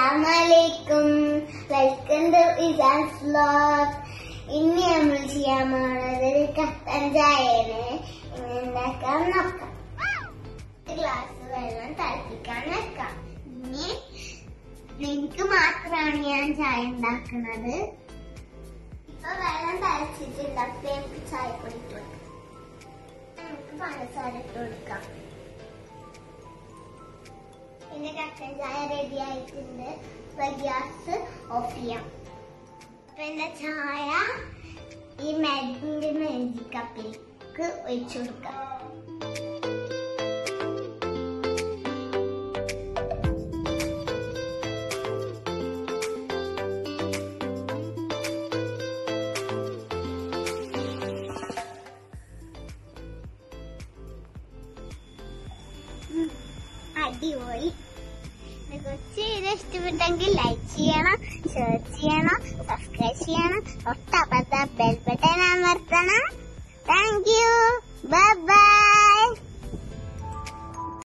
അസ്സലാമലൈക്കും welcome to ഇസാസ് vlog ഇന്ന് നമ്മൾ ചെയ്യാൻ പോണത് ഒരു കട്ടൻ ചായയാണ് ഇങ്ങനെ ഉണ്ടാക്കാൻ നോക്കാം ഒരു ഗ്ലാസ് വെള്ളം തിളപ്പിക്കാൻ വെക്കാം ഇനി എനിക്ക് മാത്രമാണ് ഞാൻ ചായ ഉണ്ടാക്കുന്നത് ഇപ്പൊ വെള്ളം തിളച്ചിട്ടുണ്ട് അപ്പൊ നമുക്ക് ചായ പൊടിട്ട് വെക്കാം നമുക്ക് പഞ്ചസാര ഇട്ട് കൊടുക്കാം പിന്നെ കട്ടൻ ചായ റെഡി ആയിട്ടുണ്ട് ഇപ്പൊ ഗ്യാസ് ഓഫ് ചെയ്യാം അപ്പൊ എന്റെ ചായ ഈ മെഡിന്റെ മെഞ്ചി കപ്പിലേക്ക് ഒഴിച്ചു കൊടുക്കാം ഉം, അടിപൊളി കൊച്ചു ഇത് ഇഷ്ടപ്പെട്ടെങ്കിൽ ലൈക്ക് ചെയ്യണം ഷെയർ ചെയ്യണം സബ്സ്ക്രൈബ് ചെയ്യണം തൊട്ടപ്പുറത്തെ ബെൽ ബട്ടൺ അമർത്തണം താങ്ക് യു ബൈ ബൈ